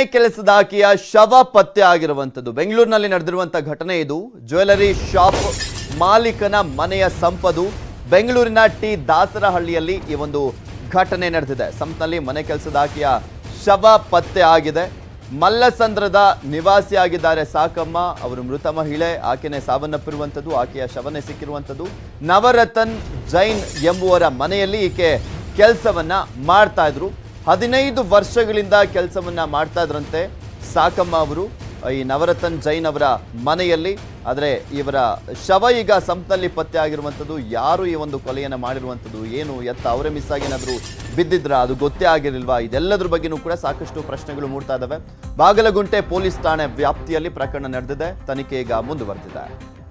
ಮನೆ ಕೆಲಸದಾಕಿಯ ಶವ ಪತ್ತೆ ಆಗಿರುವಂಥದ್ದು ಬೆಂಗಳೂರಿನಲ್ಲಿ ನಡೆದಿರುವಂಥ ಘಟನೆ ಇದು ಜ್ಯುವೆಲರಿ ಶಾಪ್ ಮಾಲೀಕನ ಮನೆಯ ಸಂಪದು ಬೆಂಗಳೂರಿನ ಟಿ ದಾಸರಹಳ್ಳಿಯಲ್ಲಿ ಈ ಒಂದು ಘಟನೆ ನಡೆದಿದೆ ಸಂಪ್ನಲ್ಲಿ ಮನೆ ಕೆಲಸದಾಕಿಯ ಶವ ಪತ್ತೆ ಆಗಿದೆ ಮಲ್ಲಸಂದ್ರದ ನಿವಾಸಿಯಾಗಿದ್ದಾರೆ ಸಾಕಮ್ಮ ಅವರು ಮೃತ ಮಹಿಳೆ ಆಕೆನೆ ಸಾವನ್ನಪ್ಪಿರುವಂಥದ್ದು ಆಕೆಯ ಶವನೆ ಸಿಕ್ಕಿರುವಂಥದ್ದು ನವರತನ್ ಜೈನ್ ಎಂಬುವರ ಮನೆಯಲ್ಲಿ ಈಕೆ ಕೆಲಸವನ್ನ ಮಾಡ್ತಾ ಇದ್ರು ಹದಿನೈದು ವರ್ಷಗಳಿಂದ ಕೆಲಸವನ್ನ ಮಾಡ್ತಾ ಇದ್ರಂತೆ ಸಾಕಮ್ಮ ಅವರು ಈ ನವರತನ್ ಜೈನ್ ಅವರ ಮನೆಯಲ್ಲಿ ಆದರೆ ಇವರ ಶವ ಈಗ ಸಂಪ್ನಲ್ಲಿ ಪತ್ತೆ ಆಗಿರುವಂಥದ್ದು ಯಾರು ಈ ಒಂದು ಕೊಲೆಯನ್ನು ಮಾಡಿರುವಂಥದ್ದು ಏನು ಎತ್ತ ಅವರೇ ಮಿಸ್ ಆಗಿ ಏನಾದರೂ ಬಿದ್ದಿದ್ರ ಅದು ಗೊತ್ತೇ ಆಗಿರಲಿಲ್ವಾ ಇದೆಲ್ಲದ್ರ ಬಗ್ಗೆನೂ ಕೂಡ ಸಾಕಷ್ಟು ಪ್ರಶ್ನೆಗಳು ಮೂಡ್ತಾ ಇದ್ದಾವೆ ಬಾಗಲಗುಂಟೆ ಪೊಲೀಸ್ ಠಾಣೆ ವ್ಯಾಪ್ತಿಯಲ್ಲಿ ಪ್ರಕರಣ ನಡೆದಿದೆ ತನಿಖೆ ಈಗ ಮುಂದುವರೆದಿದೆ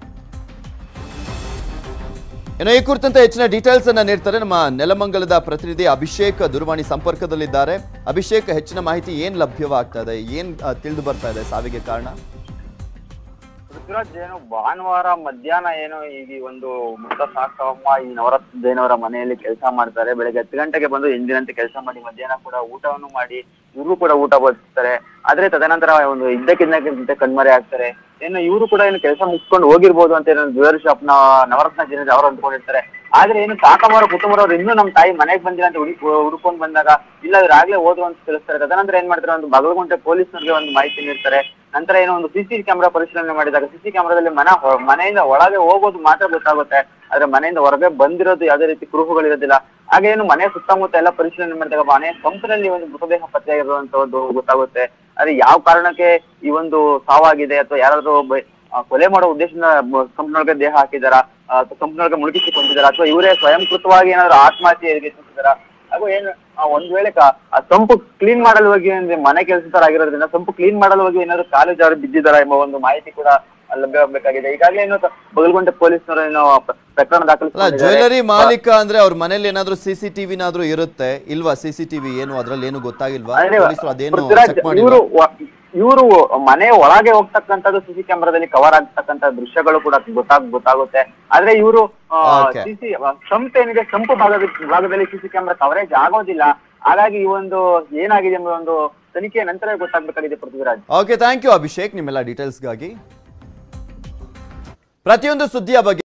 ಇನ್ನು ಈ ಕುರಿತಂತೆ ಹೆಚ್ಚಿನ ಡೀಟೇಲ್ಸ್ ಅನ್ನ ನೀಡ್ತಾರೆ ನಮ್ಮ ನೆಲಮಂಗಲದ ಪ್ರತಿನಿಧಿ ಅಭಿಷೇಕ್ ದೂರವಾಣಿ ಸಂಪರ್ಕದಲ್ಲಿದ್ದಾರೆ ಅಭಿಷೇಕ್ ಹೆಚ್ಚಿನ ಮಾಹಿತಿ ಏನ್ ಲಭ್ಯವಾಗ್ತಾ ಇದೆ ಏನ್ ಆ, ತಿಳಿದು ಬರ್ತಾ ಇದೆ ಸಾವಿಗೆ ಕಾರಣ ಪೃಥ್ವಿರಾಜ್ ಏನು ಭಾನುವಾರ ಮಧ್ಯಾಹ್ನ ಏನು ಈಗ ಈ ಒಂದು ಮೃತ ಸಾಕಮ್ಮ ಈ ನವರತ್ನ ಜೈನವರ ಮನೆಯಲ್ಲಿ ಕೆಲಸ ಮಾಡ್ತಾರೆ ಬೆಳಗ್ಗೆ ಹತ್ತು ಗಂಟೆಗೆ ಬಂದು ಎಂದಿನಂತೆ ಕೆಲಸ ಮಾಡಿ ಮಧ್ಯಾಹ್ನ ಕೂಡ ಊಟವನ್ನು ಮಾಡಿ ಇವರು ಕೂಡ ಊಟ ಬಡಿಸ್ತಾರೆ ಆದ್ರೆ ತದನಂತರ ಒಂದು ಇದ್ದಕ್ಕಿದ್ದಕ್ಕಿಂತ ಕಣ್ಮರೆ ಆಗ್ತಾರೆ ಏನು ಇವರು ಕೂಡ ಏನು ಕೆಲಸ ಮುಗಿಸ್ಕೊಂಡು ಹೋಗಿರ್ಬೋದು ಅಂತ ಏನೋ ಜ್ಯುವೆಲರಿ ಶಾಪ್ ನ ನವರತ್ನ ಜೈನ ಅವರು ಅಂದ್ಕೊಂಡಿರ್ತಾರೆ ಆದ್ರೆ ಏನು ಸಾಕಮ್ಮರ ಕುಟುಂಬದವ್ರು ಇನ್ನೂ ನಮ್ಮ ತಾಯಿ ಮನೆಗೆ ಬಂದಿಲ್ಲ ಅಂತ ಹುಡುಕ್ ಹುಡ್ಕೊಂಡ್ ಬಂದಾಗ ಇಲ್ಲ ಇವ್ರು ಆಗ್ಲೇ ಹೋದ್ರು ಅಂತ ತಿಳಿಸ್ತಾರೆ ತದನಂತರ ಏನ್ ಮಾಡ್ತಾರೆ ಒಂದು ಬಾಗಲಗುಂಟೆ ಪೊಲೀಸ್ನವ್ರಿಗೆ ಒಂದು ಮಾಹಿತಿ ನೀಡ್ತಾರೆ ನಂತರ ಏನೋ ಒಂದು ಸಿಸಿ ಕ್ಯಾಮೆರಾ ಪರಿಶೀಲನೆ ಮಾಡಿದಾಗ ಸಿಸಿ ಕ್ಯಾಮೆರಾದಲ್ಲಿ ಮನ ಹೊ- ಮನೆಯಿಂದ ಒಳಗೆ ಹೋಗೋದು ಮಾತ್ರ ಗೊತ್ತಾಗುತ್ತೆ ಆದ್ರೆ ಮನೆಯಿಂದ ಹೊರಗೆ ಬಂದಿರೋದು ಯಾವುದೇ ರೀತಿ ಕುರುಹುಗಳಿರೋದಿಲ್ಲ ಹಾಗೆ ಏನು ಮನೆ ಸುತ್ತಮುತ್ತ ಎಲ್ಲ ಪರಿಶೀಲನೆ ಮಾಡಿದಾಗ ಮನೆ ಕಂಪನಿಯಲ್ಲಿ ಒಂದು ಮೃತದೇಹ ಪತ್ತೆಯಾಗಿರುವಂತದ್ದು ಗೊತ್ತಾಗುತ್ತೆ ಆದ್ರೆ ಯಾವ ಕಾರಣಕ್ಕೆ ಈ ಒಂದು ಸಾವಾಗಿದೆ ಅಥವಾ ಯಾರಾದ್ರೂ ಒಬ್ಬ ಆ, ಕೊಲೆ ಮಾಡೋ ಉದ್ದೇಶದಿಂದ ಕಂಪನಿಯೊಳಗೆ ದೇಹ ಹಾಕಿದಾರ ಕಂಪನಿಯೊಳಗೆ ಮುಳುಗಿಸಿಕೊಂಡಿದಾರ ಅಥವಾ ಇವರೇ ಸ್ವಯಂಕೃತವಾಗಿ ಏನಾದ್ರು ಆತ್ಮಹತ್ಯೆ ಯತ್ನಿಸಿದಾರ ಹಾಗೂ ಏನು ಆ, ಒಂದ್ ವೇಳೆ ಕ- ಆ ಸಂಪು ಕ್ಲೀನ್ ಮಾಡಲು ಹೋಗಿ ಅಂದ್ರೆ ಮನೆ ಕೆಲಸದವರ ಆಗಿರೋದ್ರಿಂದ ಸಂಪು ಕ್ಲೀನ್ ಮಾಡಲು ಹೋಗಿ ಏನಾದ್ರು ಕಾಲು ಜಾರಿ ಬಿದ್ದಿದಾರ ಎಂಬ ಒಂದು ಮಾಹಿತಿ ಕೂಡ ಲಭ್ಯವಾಗಬೇಕಾಗಿದೆ ಈಗಾಗಲೇ ಏನು ಬಗಲ್ಗೊಂಡೆ ಪೊಲೀಸರು ಏನೋ ಪ್ರ- ಪ್ರಕರಣ ಅಲ್ಲ ದಾಖಲಿಸಿಕೊಂಡಿದ್ದಾರೆ ಜ್ಯುವೆಲರಿ ಮಾಲೀಕ ಅಂದ್ರೆ ಅವ್ರ ಮನೇಲಿ ಏನಾದ್ರೂ ಸಿ ಸಿ ಟಿವಿನಾದ್ರೂ ಇರುತ್ತೆ ಇಲ್ವಾ ಸಿ ಸಿ ಟಿವಿ ಏನು ಅದ್ರಲ್ಲಿ ಏನು ಗೊತ್ತಾಗಿಲ್ವಾ ಅದೇ ಪೊಲೀಸರು ಅದೇನು ಪೃಥ್ವಿರಾಜ್ ಚೆಕ್ ಇವರು ಮಾಡಿಲ್ವಾ ಇವರು ಮನೆ ಒಳಗೆ ಹೋಗ್ತಕ್ಕಂಥದ್ದು ಸಿಸಿ ಕ್ಯಾಮೆರಾದಲ್ಲಿ ಕವರ್ ಆಗ್ತಕ್ಕಂಥ ದೃಶ್ಯಗಳು ಕೂಡ ಗೊತ್ತಾಗ್ ಗೊತ್ತಾಗುತ್ತೆ ಆದ್ರೆ ಇವರು Okay. ಸಿಸಿ ಸಂಪು ಏನಿದೆ ಸಂಪು ಭಾಗದ ಭಾಗದಲ್ಲಿ ಸಿಸಿ ಕ್ಯಾಮೆರಾ ಕವರೇಜ್ ಆಗೋದಿಲ್ಲ ಹಾಗಾಗಿ ಈ ಒಂದು ಏನಾಗಿದೆ ಎಂಬ ಒಂದು ತನಿಖೆಯ ನಂತರ ಗೊತ್ತಾಗ್ಬೇಕಾಗಿದೆ Prithviraj okay thank you Abhishek ನಿಮ್ಮೆಲ್ಲ ಡೀಟೇಲ್ಸ್ಗಾಗಿ ಪ್ರತಿಯೊಂದು ಸುದ್ದಿಯ ಬಗ್ಗೆ